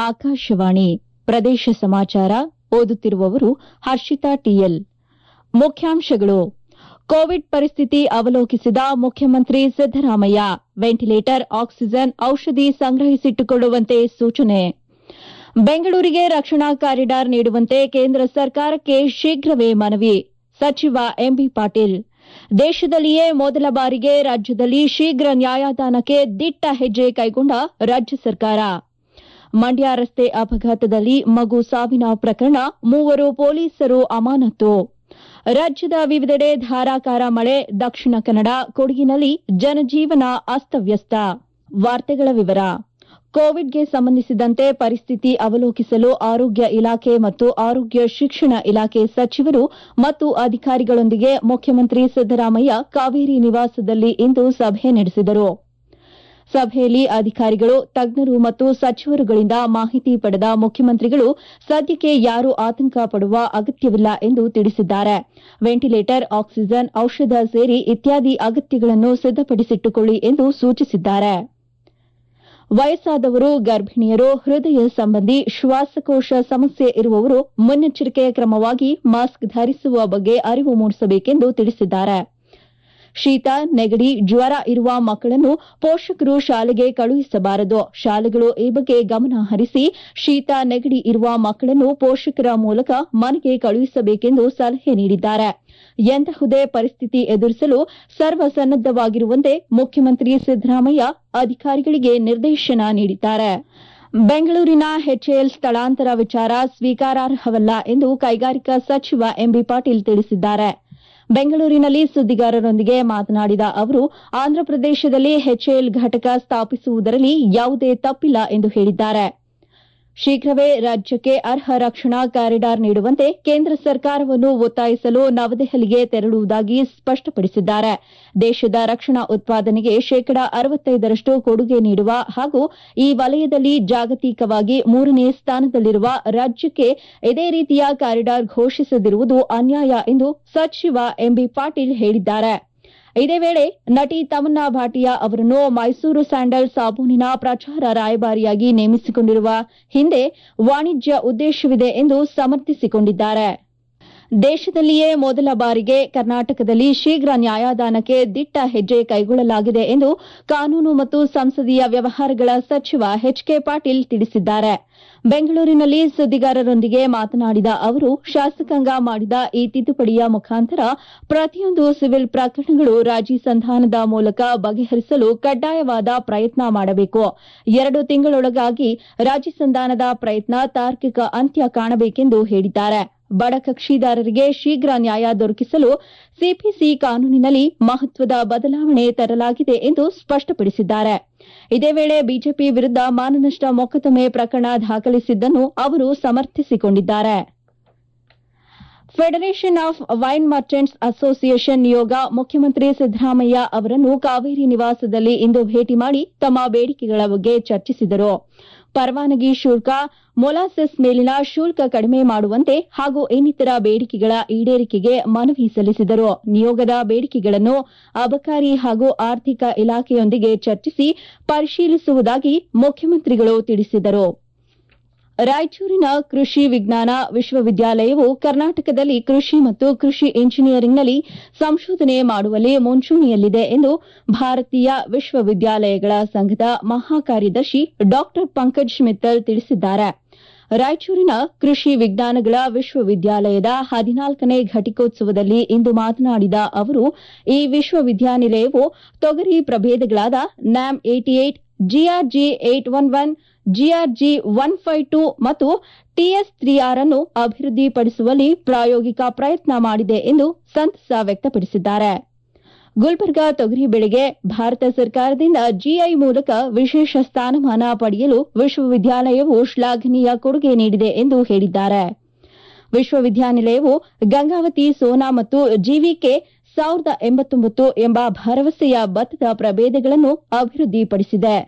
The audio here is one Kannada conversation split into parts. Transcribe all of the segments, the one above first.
ಆಕಾಶವಾಣಿ ಪ್ರದೇಶ ಸಮಾಚಾರ ಓದುತ್ತಿರುವವರು ಹರ್ಷಿತಾ ಟಿಎಲ್ ಮುಖ್ಯಾಂಶಗಳು ಕೋವಿಡ್ ಪರಿಸ್ಥಿತಿ ಅವಲೋಕಿಸಿದ ಮುಖ್ಯಮಂತ್ರಿ ಸಿದ್ದರಾಮಯ್ಯ ವೆಂಟಿಲೇಟರ್ ಆಕ್ಸಿಜನ್ ಔಷಧಿ ಸಂಗ್ರಹಿಸಿಟ್ಟುಕೊಳ್ಳುವಂತೆ ಸೂಚನೆ ಬೆಂಗಳೂರಿಗೆ ರಕ್ಷಣಾ ಕಾರಿಡಾರ್ ನೀಡುವಂತೆ ಕೇಂದ್ರ ಸರ್ಕಾರಕ್ಕೆ ಶೀಘ್ರವೇ ಮನವಿ ಸಚಿವ ಎಂಬಿ ಪಾಟೀಲ್ ದೇಶದಲ್ಲಿಯೇ ಮೊದಲ ಬಾರಿಗೆ ರಾಜ್ಯದಲ್ಲಿ ಶೀಘ್ರ ನ್ಯಾಯದಾನಕ್ಕೆ ದಿಟ್ಟ ಹೆಜ್ಜೆ ಕೈಗೊಂಡ ರಾಜ್ಯ ಸರ್ಕಾರ ಮಂಡ್ಯ ರಸ್ತೆ ಅಪಘಾತದಲ್ಲಿ ಮಗು ಸಾವಿನ ಪ್ರಕರಣ ಮೂವರು ಪೊಲೀಸರು ಅಮಾನತು ರಾಜ್ಯದ ವಿವಿಧೆಡೆ ಧಾರಾಕಾರ ಮಳೆ ದಕ್ಷಿಣ ಕನ್ನಡ ಕೊಡಗಿನಲ್ಲಿ ಜನಜೀವನ ಅಸ್ತವ್ಯಸ್ತ ವಾರ್ತೆಗಳ ವಿವರ ಕೋವಿಡ್ಗೆ ಸಂಬಂಧಿಸಿದಂತೆ ಪರಿಸ್ಥಿತಿ ಅವಲೋಕಿಸಲು ಆರೋಗ್ಯ ಇಲಾಖೆ ಮತ್ತು ಆರೋಗ್ಯ ಶಿಕ್ಷಣ ಇಲಾಖೆ ಸಚಿವರು ಮತ್ತು ಅಧಿಕಾರಿಗಳೊಂದಿಗೆ ಮುಖ್ಯಮಂತ್ರಿ ಸಿದ್ದರಾಮಯ್ಯ ಕಾವೇರಿ ನಿವಾಸದಲ್ಲಿ ಇಂದು ಸಭೆ ನಡೆಸಿದರು ಸಭೆಯಲ್ಲಿ ಅಧಿಕಾರಿಗಳು ತಜ್ಞರು ಮತ್ತು ಸಚಿವರುಗಳಿಂದ ಮಾಹಿತಿ ಪಡೆದ ಮುಖ್ಯಮಂತ್ರಿಗಳು ಸದ್ಯಕ್ಕೆ ಯಾರೂ ಆತಂಕ ಪಡುವ ಅಗತ್ಯವಿಲ್ಲ ಎಂದು ತಿಳಿಸಿದ್ದಾರೆ ವೆಂಟಿಲೇಟರ್ ಆಕ್ಸಿಜನ್ ಔಷಧ ಸೇರಿ ಇತ್ಯಾದಿ ಅಗತ್ಯಗಳನ್ನು ಸಿದ್ದಪಡಿಸಿಟ್ಟುಕೊಳ್ಳಿ ಎಂದು ಸೂಚಿಸಿದ್ದಾರೆ ವಯಸ್ಸಾದವರು ಗರ್ಭಿಣಿಯರು ಹೃದಯ ಸಂಬಂಧಿ ಶ್ವಾಸಕೋಶ ಸಮಸ್ಯೆ ಇರುವವರು ಮುನ್ನೆಚ್ಚರಿಕೆಯ ಕ್ರಮವಾಗಿ ಮಾಸ್ಕ್ ಧರಿಸುವ ಬಗ್ಗೆ ಅರಿವು ಮೂಡಿಸಬೇಕೆಂದು ತಿಳಿಸಿದ್ದಾರೆ ಶೀತ ನೆಗಡಿ ಜ್ವರ ಇರುವ ಮಕ್ಕಳನ್ನು ಪೋಷಕರು ಶಾಲೆಗೆ ಕಳುಹಿಸಬಾರದು ಶಾಲೆಗಳು ಈ ಬಗ್ಗೆ ಗಮನ ಹರಿಸಿ ಶೀತ ನೆಗಡಿ ಇರುವ ಮಕ್ಕಳನ್ನು ಪೋಷಕರ ಮೂಲಕ ಮನೆಗೆ ಕಳುಹಿಸಬೇಕೆಂದು ಸಲಹೆ ನೀಡಿದ್ದಾರೆ ಎಂತಹುದೇ ಪರಿಸ್ಥಿತಿ ಎದುರಿಸಲು ಸರ್ವಸನ್ನದ್ದವಾಗಿರುವಂತೆ ಮುಖ್ಯಮಂತ್ರಿ ಸಿದ್ದರಾಮಯ್ಯ ಅಧಿಕಾರಿಗಳಿಗೆ ನಿರ್ದೇಶನ ನೀಡಿದ್ದಾರೆ ಬೆಂಗಳೂರಿನ ಎಚ್ಎಎಲ್ ಸ್ಥಳಾಂತರ ವಿಚಾರ ಸ್ವೀಕಾರಾರ್ಹವಲ್ಲ ಎಂದು ಕೈಗಾರಿಕಾ ಸಚಿವ ಎಂಬಿ ಪಾಟೀಲ್ ತಿಳಿಸಿದ್ದಾರೆ ಬೆಂಗಳೂರಿನಲ್ಲಿ ಸುದ್ದಿಗಾರರೊಂದಿಗೆ ಮಾತನಾಡಿದ ಅವರು ಆಂಧ್ರಪ್ರದೇಶದಲ್ಲಿ ಎಚ್ಎಎಲ್ ಘಟಕ ಸ್ಥಾಪಿಸುವುದರಲ್ಲಿ ಯಾವುದೇ ತಪ್ಪಿಲ್ಲ ಎಂದು ಹೇಳಿದ್ದಾರೆ ಶೀಘ್ರವೇ ರಾಜ್ಯಕ್ಕೆ ಅರ್ಹ ರಕ್ಷಣಾ ಕಾರಿಡಾರ್ ನೀಡುವಂತೆ ಕೇಂದ್ರ ಸರ್ಕಾರವನ್ನು ಒತ್ತಾಯಿಸಲು ನವದೆಹಲಿಗೆ ತೆರಳುವುದಾಗಿ ಸ್ಪಷ್ಟಪಡಿಸಿದ್ದಾರೆ ದೇಶದ ರಕ್ಷಣಾ ಉತ್ಪಾದನೆಗೆ ಶೇಕಡಾ ಅರವತ್ತೈದರಷ್ಟು ಕೊಡುಗೆ ನೀಡುವ ಹಾಗೂ ಈ ವಲಯದಲ್ಲಿ ಜಾಗತಿಕವಾಗಿ ಮೂರನೇ ಸ್ಥಾನದಲ್ಲಿರುವ ರಾಜ್ಯಕ್ಕೆ ಇದೇ ರೀತಿಯ ಕಾರಿಡಾರ್ ಘೋಷಿಸದಿರುವುದು ಅನ್ಯಾಯ ಎಂದು ಸಚಿವ ಎಂಬಿ ಪಾಟೀಲ್ ಹೇಳಿದ್ದಾರೆ ಇದೇ ವೇಳೆ ನಟಿ ತಮನ್ನಾ ಭಾಟಿಯಾ ಅವರನ್ನು ಮೈಸೂರು ಸ್ಯಾಂಡಲ್ ಸಾಬೂನಿನ ಪ್ರಚಾರ ರಾಯಭಾರಿಯಾಗಿ ನೇಮಿಸಿಕೊಂಡಿರುವ ಹಿಂದೆ ವಾಣಿಜ್ಯ ಉದ್ದೇಶವಿದೆ ಎಂದು ಸಮರ್ಥಿಸಿಕೊಂಡಿದ್ದಾರೆ ದೇಶದಲ್ಲಿಯೇ ಮೊದಲ ಬಾರಿಗೆ ಕರ್ನಾಟಕದಲ್ಲಿ ಶೀಘ್ರ ನ್ಯಾಯದಾನಕ್ಕೆ ದಿಟ್ಟ ಹೆಜ್ಜೆ ಕೈಗೊಳ್ಳಲಾಗಿದೆ ಎಂದು ಕಾನೂನು ಮತ್ತು ಸಂಸದೀಯ ವ್ಯವಹಾರಗಳ ಸಚಿವ ಎಚ್ ಕೆ ಪಾಟೀಲ್ ತಿಳಿಸಿದ್ದಾರೆ ಬೆಂಗಳೂರಿನಲ್ಲಿ ಸುದ್ದಿಗಾರರೊಂದಿಗೆ ಮಾತನಾಡಿದ ಅವರು ಶಾಸಕಾಂಗ ಮಾಡಿದ ಈ ತಿದ್ದುಪಡಿಯ ಮುಖಾಂತರ ಪ್ರತಿಯೊಂದು ಸಿವಿಲ್ ಪ್ರಕರಣಗಳು ರಾಜಿ ಸಂಧಾನದ ಮೂಲಕ ಬಗೆಹರಿಸಲು ಕಡ್ಡಾಯವಾದ ಪ್ರಯತ್ನ ಮಾಡಬೇಕು ಎರಡು ತಿಂಗಳೊಳಗಾಗಿ ರಾಜಿ ಸಂಧಾನದ ಪ್ರಯತ್ನ ತಾರ್ಕಿಕ ಅಂತ್ಯ ಕಾಣಬೇಕೆಂದು ಹೇಳಿದ್ದಾರೆ ಬಡ ಕಕ್ಷಿದಾರರಿಗೆ ಶೀಘ್ರ ನ್ಯಾಯ ದೊರಕಿಸಲು ಸಿಪಿಸಿ ಕಾನೂನಿನಲ್ಲಿ ಮಹತ್ವದ ಬದಲಾವಣೆ ತರಲಾಗಿದೆ ಎಂದು ಸ್ಪಷ್ಟಪಡಿಸಿದ್ದಾರೆ ಇದೇ ವೇಳೆ ಬಿಜೆಪಿ ವಿರುದ್ದ ಮಾನನಷ್ಟ ಮೊಕದ್ದಮೆ ಪ್ರಕರಣ ದಾಖಲಿಸಿದ್ದನ್ನು ಅವರು ಸಮರ್ಥಿಸಿಕೊಂಡಿದ್ದಾರೆ federation of wine merchants association ನಿಯೋಗ ಮುಖ್ಯಮಂತ್ರಿ ಸಿದ್ದರಾಮಯ್ಯ ಅವರನ್ನು ಕಾವೇರಿ ನಿವಾಸದಲ್ಲಿ ಇಂದು ಭೇಟಿ ಮಾಡಿ ತಮ್ಮ ಬೇಡಿಕೆಗಳ ಬಗ್ಗೆ ಚರ್ಚಿಸಿದರು ಪರವಾನಗಿ ಶುಲ್ಕ ಮೊಲಾಸೆಸ್ ಮೇಲಿನ ಶುಲ್ಕ ಕಡಿಮೆ ಮಾಡುವಂತೆ ಹಾಗೂ ಇನ್ನಿತರ ಬೇಡಿಕೆಗಳ ಈಡೇರಿಕೆಗೆ ಮನವಿ ಸಲ್ಲಿಸಿದರು ನಿಯೋಗದ ಬೇಡಿಕೆಗಳನ್ನು ಅಬಕಾರಿ ಹಾಗೂ ಆರ್ಥಿಕ ಇಲಾಖೆಯೊಂದಿಗೆ ಚರ್ಚಿಸಿ ಪರಿಶೀಲಿಸುವುದಾಗಿ ಮುಖ್ಯಮಂತ್ರಿಗಳು ತಿಳಿಸಿದರು ರಾಯಚೂರಿನ ಕೃಷಿ ವಿಜ್ಞಾನ ವಿಶ್ವವಿದ್ಯಾಲಯವು ಕರ್ನಾಟಕದಲ್ಲಿ ಕೃಷಿ ಮತ್ತು ಕೃಷಿ ಇಂಜಿನಿಯರಿಂಗ್ನಲ್ಲಿ ಸಂಶೋಧನೆ ಮಾಡುವಲ್ಲಿ ಮುಂಚೂಣಿಯಲ್ಲಿದೆ ಎಂದು ಭಾರತೀಯ ವಿಶ್ವವಿದ್ಯಾಲಯಗಳ ಸಂಘದ ಮಹಾಕಾರ್ಯದರ್ಶಿ ಡಾ ಪಂಕಜ್ ಮಿತ್ತಲ್ ತಿಳಿಸಿದ್ದಾರೆ ರಾಯಚೂರಿನ ಕೃಷಿ ವಿಜ್ಞಾನಗಳ ವಿಶ್ವವಿದ್ಯಾಲಯದ ಹದಿನಾಲ್ಕನೇ ಘಟಿಕೋತ್ಸವದಲ್ಲಿ ಇಂದು ಮಾತನಾಡಿದ ಅವರು ಈ ವಿಶ್ವವಿದ್ಯಾನಿಲಯವು ತೊಗರಿ ಪ್ರಭೇದಗಳಾದ ನ್ಯಾಮ್ eighty eight GRG eight one one GRG one five two ಮತ್ತು ಟಿಎಸ್ ತ್ರೀ ಆರ್ ಅನ್ನು ಅಭಿವೃದ್ಧಿಪಡಿಸುವಲ್ಲಿ ಪ್ರಾಯೋಗಿಕ ಪ್ರಯತ್ನ ಮಾಡಿದೆ ಎಂದು ಸಂತಸ ವ್ಯಕ್ತಪಡಿಸಿದ್ದಾರೆ ಗುಲ್ಬರ್ಗಾ ತೊಗರಿ ಬೆಳೆಗೆ ಭಾರತ ಸರ್ಕಾರದಿಂದ ಜಿಐ ಮೂಲಕ ವಿಶೇಷ ಸ್ಥಾನಮಾನ ಪಡೆಯಲು ವಿಶ್ವವಿದ್ಯಾಲಯವು ಶ್ಲಾಘನೀಯ ಕೊಡುಗೆ ನೀಡಿದೆ ಎಂದು ಹೇಳಿದ್ದಾರೆ ವಿಶ್ವವಿದ್ಯಾನಿಲಯವು ಗಂಗಾವತಿ ಸೋನಾ ಮತ್ತು ಜಿವಿಕೆ ಸಾವಿರದ ಎಂಬತ್ತೊಂಬತ್ತು ಎಂಬ ಭರವಸೆಯ ಭತ್ತದ ಪ್ರಭೇದಗಳನ್ನು ಅಭಿವೃದ್ಧಿಪಡಿಸಿದೆ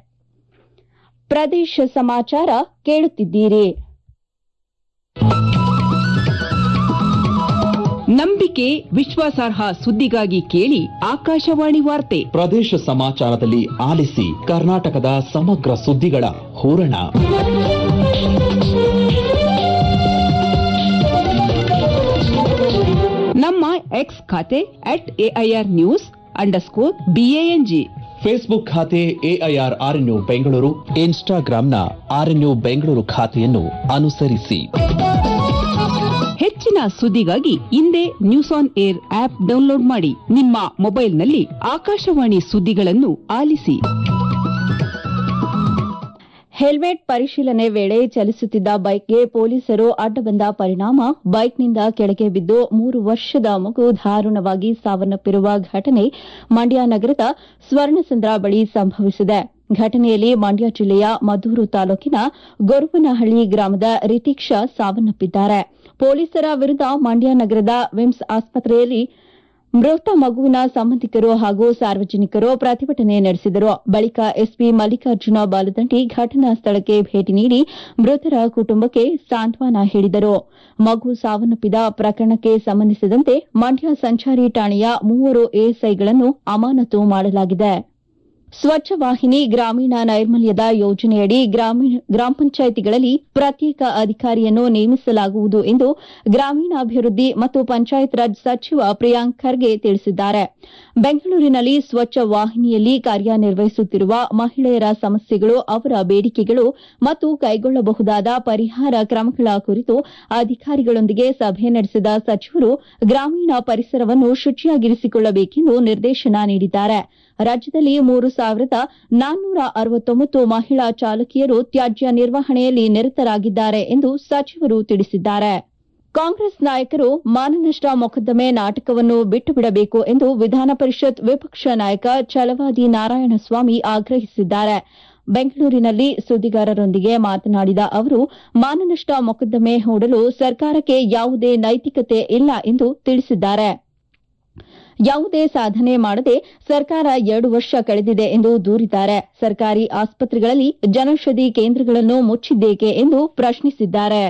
ಪ್ರದೇಶ ಸಮಾಚಾರ ಕೇಳುತ್ತಿದ್ದೀರಿ ನಂಬಿಕೆ ವಿಶ್ವಾಸಾರ್ಹ ಸುದ್ದಿಗಾಗಿ ಕೇಳಿ ಆಕಾಶವಾಣಿ ವಾರ್ತೆ ಪ್ರದೇಶ ಸಮಾಚಾರದಲ್ಲಿ ಆಲಿಸಿ ಕರ್ನಾಟಕದ ಸಮಗ್ರ ಸುದ್ದಿಗಳ ಹೂರಣ ನಮ್ಮ ಎಕ್ಸ್ ಖಾತೆ at AIR news underscore B A N G Facebook ಖಾತೆ ಎಐಆರ್ ಆರ್ಎನ್ಯು ಬೆಂಗಳೂರು ಇನ್ಸ್ಟಾಗ್ರಾಂನ ಆರ್ಎನ್ಯು ಬೆಂಗಳೂರು ಖಾತೆಯನ್ನು ಅನುಸರಿಸಿ ಹೆಚ್ಚಿನ ಸುದ್ದಿಗಾಗಿ ಹಿಂದೆ news on air app download ಮಾಡಿ ನಿಮ್ಮ ಮೊಬೈಲ್ನಲ್ಲಿ ಆಕಾಶವಾಣಿ ಸುದ್ದಿಗಳನ್ನು ಆಲಿಸಿ ಹೆಲ್ಮೆಟ್ ಪರಿಶೀಲನೆ ವೇಳೆ ಚಲಿಸುತ್ತಿದ್ದ ಬೈಕ್ಗೆ ಪೊಲೀಸರು ಅಡ್ಡ ಬಂದ ಪರಿಣಾಮ ಬೈಕ್ನಿಂದ ಕೆಳಗೆ ಬಿದ್ದು ಮೂರು ವರ್ಷದ ಮಗು ದಾರುಣವಾಗಿ ಸಾವನ್ನಪ್ಪಿರುವ ಘಟನೆ ಮಂಡ್ಯ ನಗರದ ಸ್ವರ್ಣಸಂದ್ರ ಬಳಿ ಸಂಭವಿಸಿದೆ ಘಟನೆಯಲ್ಲಿ ಮಂಡ್ಯ ಜಿಲ್ಲೆಯ ಮದ್ದೂರು ತಾಲೂಕಿನ ಗೊರುವನಹಳ್ಳಿ ಗ್ರಾಮದ ರಿತೀಕ್ಷಾ ಸಾವನ್ನಪ್ಪಿದ್ದಾರೆ ಪೊಲೀಸರ ವಿರುದ್ಧ ಮಂಡ್ಯ ನಗರದ ವಿಮ್ಸ್ ಆಸ್ಪತ್ರೆಯಲ್ಲಿ ಮೃತ ಮಗುವಿನ ಸಂಬಂಧಿಕರು ಹಾಗೂ ಸಾರ್ವಜನಿಕರು ಪ್ರತಿಭಟನೆ ನಡೆಸಿದರು ಬಳಿಕ ಎಸ್ಪಿ ಮಲ್ಲಿಕಾರ್ಜುನ ಬಾಲದಂಡಿ ಘಟನಾ ಸ್ಥಳಕ್ಕೆ ಭೇಟಿ ನೀಡಿ ಮೃತರ ಕುಟುಂಬಕ್ಕೆ ಸಾಂತ್ವನ ಹೇಳಿದರು ಮಗು ಸಾವನ್ನಪ್ಪಿದ ಪ್ರಕರಣಕ್ಕೆ ಸಂಬಂಧಿಸಿದಂತೆ ಮಂಡ್ಯ ಸಂಚಾರಿ ಠಾಣೆಯ ಮೂವರು ಎಎಸ್ಐಗಳನ್ನು ಅಮಾನತು ಮಾಡಲಾಗಿದೆ ಸ್ವಚ್ಛ ವಾಹಿನಿ ಗ್ರಾಮೀಣ ನೈರ್ಮಲ್ಯದ ಯೋಜನೆಯಡಿ ಗ್ರಾಮ ಪಂಚಾಯಿತಿಗಳಲ್ಲಿ ಪ್ರತ್ಯೇಕ ಅಧಿಕಾರಿಯನ್ನು ನೇಮಿಸಲಾಗುವುದು ಎಂದು ಗ್ರಾಮೀಣಾಭಿವೃದ್ಧಿ ಮತ್ತು ಪಂಚಾಯತ್ ರಾಜ್ ಸಚಿವ ಪ್ರಿಯಾಂಕ್ ಖರ್ಗೆ ತಿಳಿಸಿದ್ದಾರೆ ಬೆಂಗಳೂರಿನಲ್ಲಿ ಸ್ವಚ್ಛ ವಾಹಿನಿಯಲ್ಲಿ ಕಾರ್ಯನಿರ್ವಹಿಸುತ್ತಿರುವ ಮಹಿಳೆಯರ ಸಮಸ್ಯೆಗಳು ಅವರ ಬೇಡಿಕೆಗಳು ಮತ್ತು ಕೈಗೊಳ್ಳಬಹುದಾದ ಪರಿಹಾರ ಕ್ರಮಗಳ ಕುರಿತು ಅಧಿಕಾರಿಗಳೊಂದಿಗೆ ಸಭೆ ನಡೆಸಿದ ಸಚಿವರು ಗ್ರಾಮೀಣ ಪರಿಸರವನ್ನು ಶುಚಿಯಾಗಿರಿಸಿಕೊಳ್ಳಬೇಕೆಂದು ನಿರ್ದೇಶನ ನೀಡಿದ್ದಾರೆ ರಾಜ್ಯದಲ್ಲಿ ಮೂರು ಸಾವಿರದ ನಾನ್ನೂರ ಅರವತ್ತೊಂಬತ್ತು ಮಹಿಳಾ ಚಾಲಕಿಯರು ತ್ಯಾಜ್ಯ ನಿರ್ವಹಣೆಯಲ್ಲಿ ನಿರತರಾಗಿದ್ದಾರೆ ಎಂದು ಸಚಿವರು ತಿಳಿಸಿದ್ದಾರೆ ಕಾಂಗ್ರೆಸ್ ನಾಯಕರು ಮಾನನಷ್ಟ ಮೊಕದ್ದಮೆ ನಾಟಕವನ್ನು ಬಿಟ್ಟು ಬಿಡಬೇಕು ಎಂದು ವಿಧಾನ ಪರಿಷತ್ ವಿಪಕ್ಷ ನಾಯಕ ಛಲವಾದಿ ನಾರಾಯಣಸ್ವಾಮಿ ಆಗ್ರಹಿಸಿದ್ದಾರೆ ಬೆಂಗಳೂರಿನಲ್ಲಿ ಸುದ್ದಿಗಾರರೊಂದಿಗೆ ಮಾತನಾಡಿದ ಅವರು ಮಾನನಷ್ಟ ಮೊಕದ್ದಮೆ ಹೂಡಲು ಸರ್ಕಾರಕ್ಕೆ ಯಾವುದೇ ನೈತಿಕತೆ ಇಲ್ಲ ಎಂದು ತಿಳಿಸಿದ್ದಾರೆ ಯಾವುದೇ ಸಾಧನೆ ಮಾಡದೆ ಸರ್ಕಾರ ಎರಡು ವರ್ಷ ಕಳೆದಿದೆ ಎಂದು ದೂರಿದ್ದಾರೆ ಸರ್ಕಾರಿ ಆಸ್ಪತ್ರೆಗಳಲ್ಲಿ ಜನೌಷಧಿ ಕೇಂದ್ರಗಳನ್ನು ಮುಚ್ಚಿದ್ದೇಕೆ ಎಂದು ಪ್ರಶ್ನಿಸಿದ್ದಾರೆ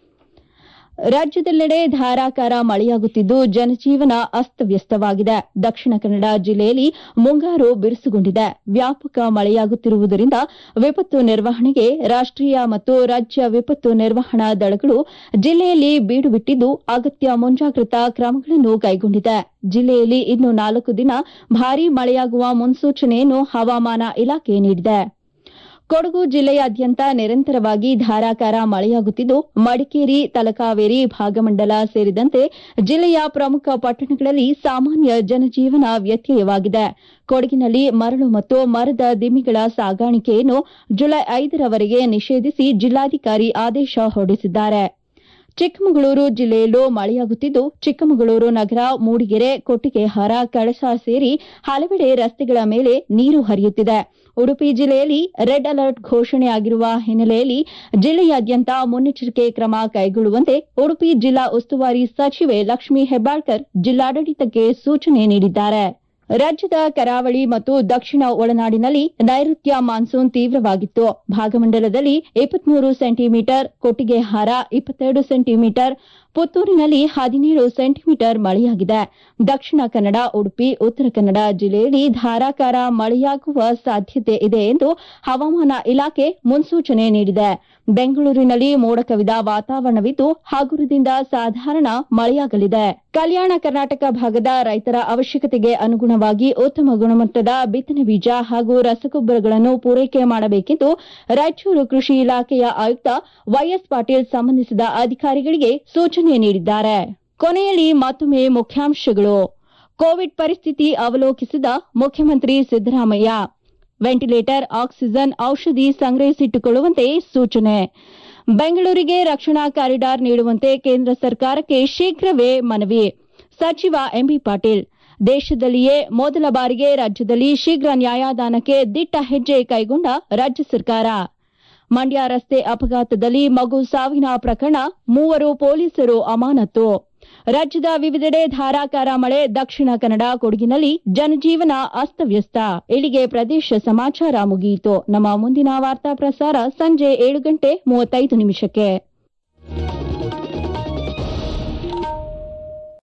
ರಾಜ್ಯದೆಲ್ಲೆಡೆ ಧಾರಾಕಾರ ಮಳೆಯಾಗುತ್ತಿದ್ದು ಜನಜೀವನ ಅಸ್ತವ್ಯಸ್ತವಾಗಿದೆ ದಕ್ಷಿಣ ಕನ್ನಡ ಜಿಲ್ಲೆಯಲ್ಲಿ ಮುಂಗಾರು ಬಿರುಸುಗೊಂಡಿದೆ ವ್ಯಾಪಕ ಮಳೆಯಾಗುತ್ತಿರುವುದರಿಂದ ವಿಪತ್ತು ನಿರ್ವಹಣೆಗೆ ರಾಷ್ಟೀಯ ಮತ್ತು ರಾಜ್ಯ ವಿಪತ್ತು ನಿರ್ವಹಣಾ ದಳಗಳು ಜಿಲ್ಲೆಯಲ್ಲಿ ಬೀಡು ಬಿಟ್ಟಿದ್ದು ಅಗತ್ಯ ಮುಂಜಾಗ್ರತಾ ಕ್ರಮಗಳನ್ನು ಕೈಗೊಂಡಿದೆ ಜಿಲ್ಲೆಯಲ್ಲಿ ಇನ್ನು ನಾಲ್ಕು ದಿನ ಭಾರೀ ಮಳೆಯಾಗುವ ಮುನ್ಸೂಚನೆಯನ್ನು ಹವಾಮಾನ ಇಲಾಖೆ ನೀಡಿದೆ ಕೊಡಗು ಜಿಲ್ಲೆಯಾದ್ಯಂತ ನಿರಂತರವಾಗಿ ಧಾರಾಕಾರ ಮಳೆಯಾಗುತ್ತಿದ್ದು ಮಡಿಕೇರಿ ತಲಕಾವೇರಿ ಭಾಗಮಂಡಲ ಸೇರಿದಂತೆ ಜಿಲ್ಲೆಯ ಪ್ರಮುಖ ಪಟ್ಟಣಗಳಲ್ಲಿ ಸಾಮಾನ್ಯ ಜನಜೀವನ ವ್ಯತ್ಯಯವಾಗಿದೆ ಕೊಡಗಿನಲ್ಲಿ ಮರಳು ಮತ್ತು ಮರದ ದಿಮ್ಮಿಗಳ ಸಾಗಾಣಿಕೆಯನ್ನು ಜುಲೈ ಐದರವರೆಗೆ ನಿಷೇಧಿಸಿ ಜಿಲ್ಲಾಧಿಕಾರಿ ಆದೇಶ ಹೊರಡಿಸಿದ್ದಾರೆ ಚಿಕ್ಕಮಗಳೂರು ಜಿಲ್ಲೆಯಲ್ಲೂ ಮಳೆಯಾಗುತ್ತಿದ್ದು ಚಿಕ್ಕಮಗಳೂರು ನಗರ ಮೂಡಿಗೆರೆ ಕೊಟ್ಟಿಗೆಹಾರ ಕಳಸ ಸೇರಿ ಹಲವೆಡೆ ರಸ್ತೆಗಳ ಮೇಲೆ ನೀರು ಹರಿಯುತ್ತಿದೆ ಉಡುಪಿ ಜಿಲ್ಲೆಯಲ್ಲಿ ರೆಡ್ ಅಲರ್ಟ್ ಘೋಷಣೆಯಾಗಿರುವ ಹಿನ್ನೆಲೆಯಲ್ಲಿ ಜಿಲ್ಲೆಯಾದ್ಯಂತ ಮುನ್ನೆಚ್ಚರಿಕೆ ಕ್ರಮ ಕೈಗೊಳ್ಳುವಂತೆ ಉಡುಪಿ ಜಿಲ್ಲಾ ಉಸ್ತುವಾರಿ ಸಚಿವೆ ಲಕ್ಷ್ಮೀ ಹೆಬ್ಬಾಳ್ಕರ್ ಜಿಲ್ಲಾಡಳಿತಕ್ಕೆ ಸೂಚನೆ ನೀಡಿದ್ದಾರೆ ರಾಜ್ಯದ ಕರಾವಳಿ ಮತ್ತು ದಕ್ಷಿಣ ಒಳನಾಡಿನಲ್ಲಿ ನೈಋತ್ಯ ಮಾನ್ಸೂನ್ ತೀವ್ರವಾಗಿತ್ತು ಭಾಗಮಂಡಲದಲ್ಲಿ ಇಪ್ಪತ್ಮೂರು ಸೆಂಟಿಮೀಟರ್ ಕೊಟ್ಟಿಗೆಹಾರ ಇಪ್ಪತ್ತೆರಡು ಸೆಂಟಿಮೀಟರ್ ಪುತ್ತೂರಿನಲ್ಲಿ ಹದಿನೇಳು ಸೆಂಟಿಮೀಟರ್ ಮಳೆಯಾಗಿದೆ ದಕ್ಷಿಣ ಕನ್ನಡ ಉಡುಪಿ ಉತ್ತರ ಕನ್ನಡ ಜಿಲ್ಲೆಯಲ್ಲಿ ಧಾರಾಕಾರ ಮಳೆಯಾಗುವ ಸಾಧ್ಯತೆ ಇದೆ ಎಂದು ಹವಾಮಾನ ಇಲಾಖೆ ಮುನ್ಸೂಚನೆ ನೀಡಿದೆ ಬೆಂಗಳೂರಿನಲ್ಲಿ ಮೋಡ ಕವಿದ ವಾತಾವರಣವಿದ್ದು ಹಗುರದಿಂದ ಸಾಧಾರಣ ಮಳೆಯಾಗಲಿದೆ ಕಲ್ಯಾಣ ಕರ್ನಾಟಕ ಭಾಗದ ರೈತರ ಅವಶ್ಯಕತೆಗೆ ಅನುಗುಣವಾಗಿ ಉತ್ತಮ ಗುಣಮಟ್ಟದ ಬಿತ್ತನೆ ಬೀಜ ಹಾಗೂ ರಸಗೊಬ್ಬರಗಳನ್ನು ಪೂರೈಕೆ ಮಾಡಬೇಕೆಂದು ರಾಯಚೂರು ಕೃಷಿ ಇಲಾಖೆಯ ಆಯುಕ್ತ ವೈಎಸ್ ಪಾಟೀಲ್ ಸಂಬಂಧಿಸಿದ ಅಧಿಕಾರಿಗಳಿಗೆ ಸೂಚನೆ ನೀಡಿದ್ದಾರೆ ಕೊನೆಯಲ್ಲಿ ಮತ್ತೊಮ್ಮೆ ಮುಖ್ಯಾಂಶಗಳು ಕೋವಿಡ್ ಪರಿಸ್ಥಿತಿ ಅವಲೋಕಿಸಿದ ಮುಖ್ಯಮಂತ್ರಿ ಸಿದ್ದರಾಮಯ್ಯ ವೆಂಟಿಲೇಟರ್ ಆಕ್ಸಿಜನ್ ಔಷಧಿ ಸಂಗ್ರಹಿಸಿಟ್ಟುಕೊಳ್ಳುವಂತೆ ಸೂಚನೆ ಬೆಂಗಳೂರಿಗೆ ರಕ್ಷಣಾ ಕಾರಿಡಾರ್ ನೀಡುವಂತೆ ಕೇಂದ್ರ ಸರ್ಕಾರಕ್ಕೆ ಶೀಘ್ರವೇ ಮನವಿ ಸಚಿವ ಎಂಬಿ ಪಾಟೀಲ್ ದೇಶದಲ್ಲಿಯೇ ಮೊದಲ ಬಾರಿಗೆ ರಾಜ್ಯದಲ್ಲಿ ಶೀಘ್ರ ನ್ಯಾಯದಾನಕ್ಕೆ ದಿಟ್ಟ ಹೆಜ್ಜೆ ಕೈಗೊಂಡ ರಾಜ್ಯ ಸರ್ಕಾರ ಮಂಡ್ಯ ರಸ್ತೆ ಅಪಘಾತದಲ್ಲಿ ಮಗು ಸಾವಿನ ಪ್ರಕರಣ ಮೂವರು ಪೊಲೀಸರು ಅಮಾನತು ರಾಜ್ಯದ ವಿವಿಧೆಡೆ ಧಾರಾಕಾರ ಮಳೆ ದಕ್ಷಿಣ ಕನ್ನಡ ಕೊಡಗಿನಲ್ಲಿ ಜನಜೀವನ ಅಸ್ತವ್ಯಸ್ತ ಇಲ್ಲಿಗೆ ಪ್ರದೇಶ ಸಮಾಚಾರ ಮುಗಿಯಿತು ನಮ್ಮ ಮುಂದಿನ ವಾರ್ತಾ ಪ್ರಸಾರ ಸಂಜೆ ಏಳು ಗಂಟೆ ಮೂವತ್ತೈದು ನಿಮಿಷಕ್ಕೆ